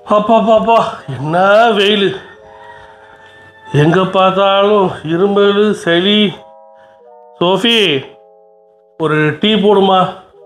அப்பாப்பாப்பா என்ன வெயில் எங்கே பார்த்தாலும் இருமல் சளி சோஃபி ஒரு டீ போடுமா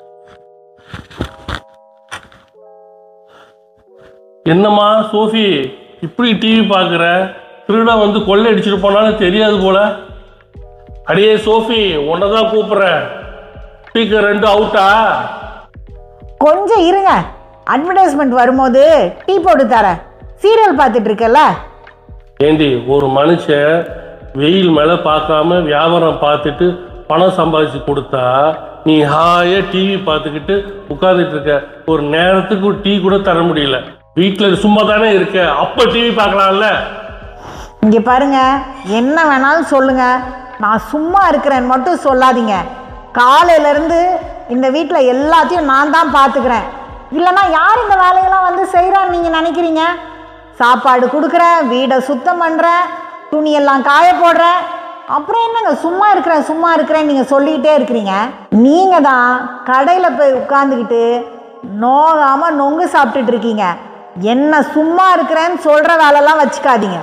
என்னம்மா சோஃபி இப்படி டிவி பார்க்குற திருடன் வந்து கொள்ளை அடிச்சிட்டு போனாலும் தெரியாது போல அடியே சோஃபி உன்னை தான் கூப்பிட்றேன் ஸ்பீக்கர் ரெண்டு அவுட்டா கொஞ்சம் இருங்க அட்வர்டைஸ்மெண்ட் வரும்போது டீ போட்டு தரேன் சீரியல் பார்த்துட்டு இருக்கல ஏண்டி ஒரு மனுஷன் வெயில் மேலே பார்க்காம வியாபாரம் பார்த்துட்டு பணம் சம்பாதிச்சு கொடுத்தா நீ ஹாயா டிவி பார்த்துக்கிட்டு உட்காந்துட்டு இருக்க ஒரு நேரத்துக்கு ஒரு டீ கூட தர முடியல வீட்டில் சும்மா தானே இருக்க அப்போ டிவி பார்க்கலாம்ல இங்கே பாருங்க என்ன வேணாலும் சொல்லுங்க நான் சும்மா இருக்கிறேன்னு மட்டும் சொல்லாதீங்க காலையிலேருந்து இந்த வீட்டில் எல்லாத்தையும் நான் தான் பார்த்துக்கிறேன் இல்லைன்னா யார் இந்த வேலையெல்லாம் வந்து செய்கிறான்னு நீங்கள் நினைக்கிறீங்க சாப்பாடு கொடுக்குறேன் வீடை சுத்தம் பண்ணுறேன் துணியெல்லாம் காய போடுறேன் அப்புறம் என்னங்க சும்மா இருக்கிறேன் சும்மா இருக்கிறேன் நீங்கள் சொல்லிக்கிட்டே இருக்கிறீங்க நீங்கள் தான் கடையில் போய் உட்காந்துக்கிட்டு நோகாமல் நொங்கு சாப்பிட்டுட்டு இருக்கீங்க என்ன சும்மா இருக்கிறேன்னு சொல்கிற வேலைலாம் வச்சுக்காதீங்க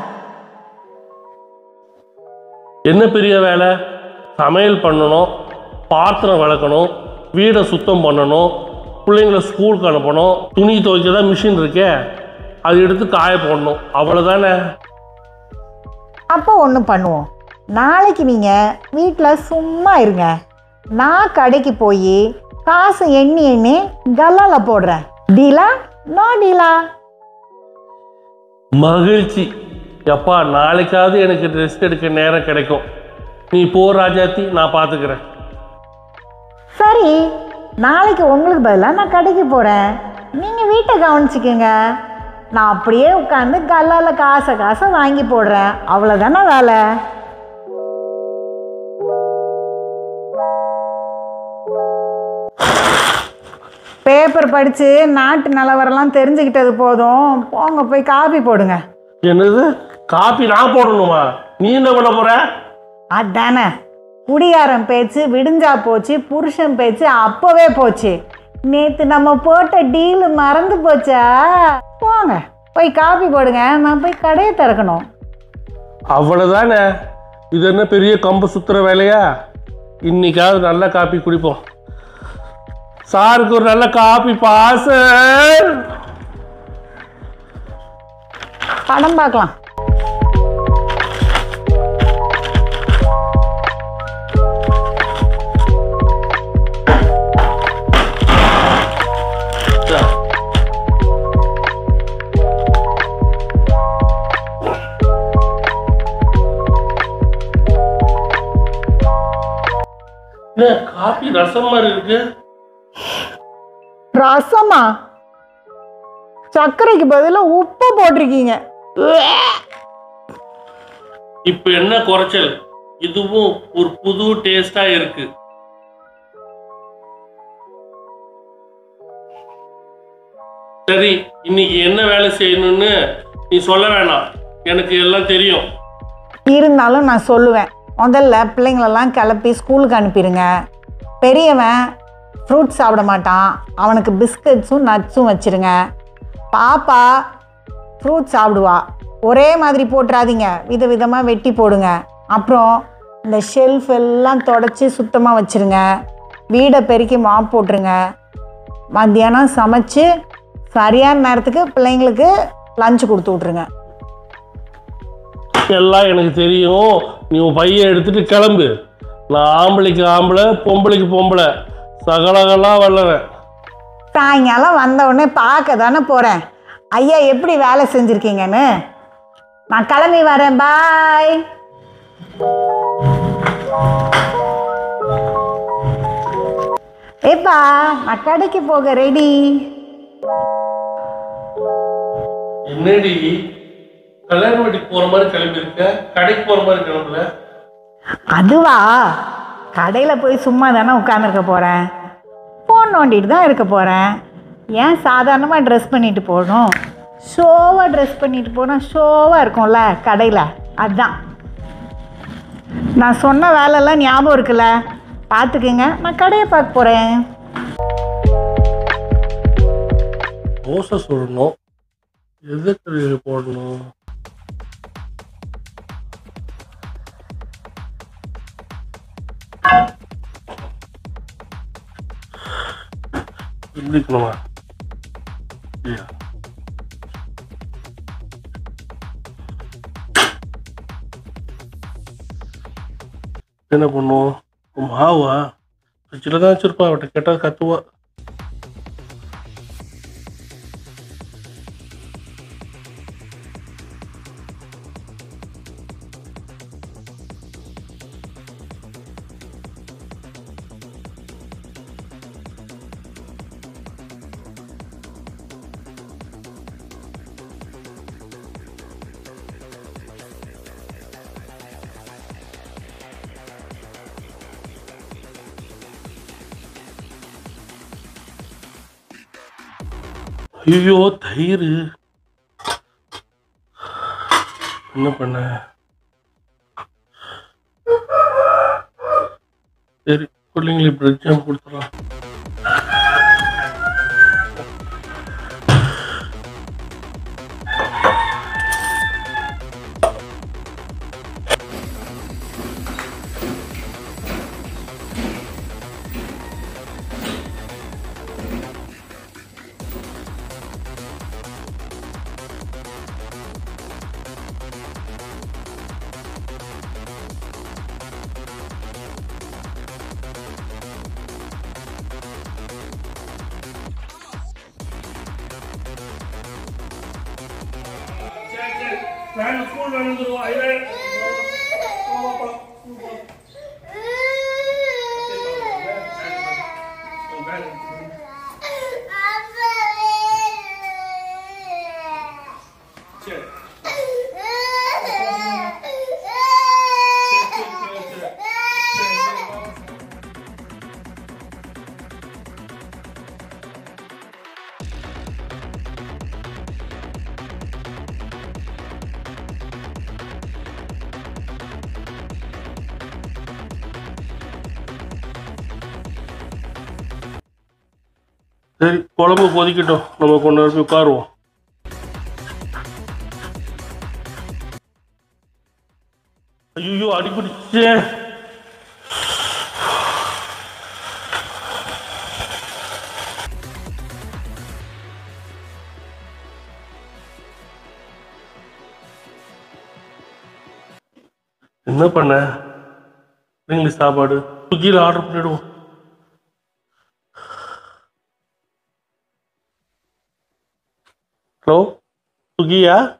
என்ன பெரிய வேலை சமையல் பண்ணணும் பாத்திரம் விளக்கணும் வீடை சுத்தம் பண்ணணும் பிள்ளைங்களை ஸ்கூலுக்கு அனுப்பணும் துணி துவைக்க தான் மிஷின் இருக்கே அது எடுத்து காய போடணும் அவ்வளோதானே அப்போ ஒன்று பண்ணுவோம் நாளைக்கு நீங்கள் வீட்டில் சும்மா இருங்க நான் கடைக்கு போய் காசு எண்ணி எண்ணி கல்லால போடுறேன் டீலா நோ டீலா மகிழ்ச்சி எப்பா நாளைக்காவது எனக்கு ரெஸ்ட் எடுக்க நேரம் கிடைக்கும் நீ போ ராஜாத்தி நான் பார்த்துக்கிறேன் சரி நாளைக்கு உங்களுக்கு பதிலாக நான் கடைக்கு போகிறேன் நீங்கள் வீட்டை கவனிச்சிக்கோங்க நான் அப்படியே உட்காந்து கல்லால காசை காசை வாங்கி போடுறேன் அவ்வளோதானே வேலை பேப்பர் படித்து நாட்டு நிலவரம்லாம் தெரிஞ்சுக்கிட்டது போதும் போங்க போய் காபி போடுங்க என்னது காப்பி நான் போடணுமா நீ என்ன பண்ண போற அதானே குடிகாரன் பேச்சு விடிஞ்சா போச்சு புருஷன் பேச்சு அப்போவே போச்சு நேற்று நம்ம போட்ட டீலு மறந்து போச்சா போங்க போய் காபி போடுங்க நான் போய் கடையை திறக்கணும் அவ்வளோதானே இது என்ன பெரிய கம்பு சுத்துற வேலையா இன்னைக்காவது நல்ல காப்பி குடிப்போம் சாருக்கு ஒரு நல்ல காப்பி பாச படம் பார்க்கலாம் என்ன காப்பி ரசம் மாதிரி இருக்கு ரசமா சர்க்கரைக்கு பதிலாக உப்பு போட்டிருக்கீங்க இப்போ என்ன குறைச்சல் இதுவும் ஒரு புது டேஸ்டா இருக்கு சரி இன்னைக்கு என்ன வேலை செய்யணும்னு நீ சொல்ல வேணாம் எனக்கு எல்லாம் தெரியும் இருந்தாலும் நான் சொல்லுவேன் முதல்ல பிள்ளைங்களெல்லாம் கிளப்பி ஸ்கூலுக்கு அனுப்பிடுங்க பெரியவன் ஃப்ரூட்ஸ் சாப்பிட மாட்டான் அவனுக்கு பிஸ்கட்ஸும் நட்ஸும் வச்சிருங்க பாப்பா ஃப்ரூட்ஸ் சாப்பிடுவா ஒரே மாதிரி போட்டுறாதீங்க விதவிதமாக வெட்டி போடுங்க அப்புறம் இந்த ஷெல்ஃப் எல்லாம் தொடச்சி சுத்தமாக வச்சுருங்க வீடை பெருக்கி மாப் போட்டுருங்க மத்தியானம் சமைச்சு சரியான நேரத்துக்கு பிள்ளைங்களுக்கு லஞ்சு கொடுத்து விட்ருங்க எல்லாம் எனக்கு தெரியும் நீ உன் பையன் எடுத்துட்டு கிளம்பு நான் ஆம்பளைக்கு ஆம்பளை பொம்பளைக்கு பொம்பளை சகலகெல்லாம் வல்லறேன் சாயங்காலம் வந்த உடனே பார்க்க தானே போகிறேன் ஐயா எப்படி வேலை செஞ்சுருக்கீங்கன்னு நான் கிளம்பி வரேன் பாய் ஏப்பா நான் கடைக்கு போக ரெடி என்னடி கல்யாண வீட்டுக்கு போற மாதிரி கிளம்பி இருக்க கடைக்கு போற மாதிரி கிளம்பல அதுவா கடையில் போய் சும்மா தானே உட்காந்துருக்க போகிறேன் ஃபோன் நோண்டிட்டு தான் இருக்க போகிறேன் ஏன் சாதாரணமாக ட்ரெஸ் பண்ணிட்டு போகணும் ஷோவாக ட்ரெஸ் பண்ணிட்டு போனால் ஷோவாக இருக்கும்ல கடையில் அதுதான் நான் சொன்ன வேலைலாம் ஞாபகம் இருக்குல்ல பார்த்துக்குங்க நான் கடையை பார்க்க போகிறேன் தோசை சுடணும் எது கழுவி போடணும் இருக்கணுமா இல்லையா என்ன பண்ணும் மாவா ஃப்ரிட்ஜில் தான் வச்சுருப்பா அவட்ட கேட்டால் கத்துவா ஐயோ தயிர் என்ன பண்ண சரி பிள்ளைங்களுக்கு பிரிட்ஜ் ஜாம் கொடுத்துடலாம் சரி குழம்பு கொதிக்கட்டும் நம்ம கொண்டு போய் உட்காருவோம் ஐயோ அடிபிடிச்சே என்ன பண்ண இங்கிலீஷ் சாப்பாடு ஸ்விக்கியில் ஆர்டர் பண்ணிடுவோம் ஹலோ சுகியா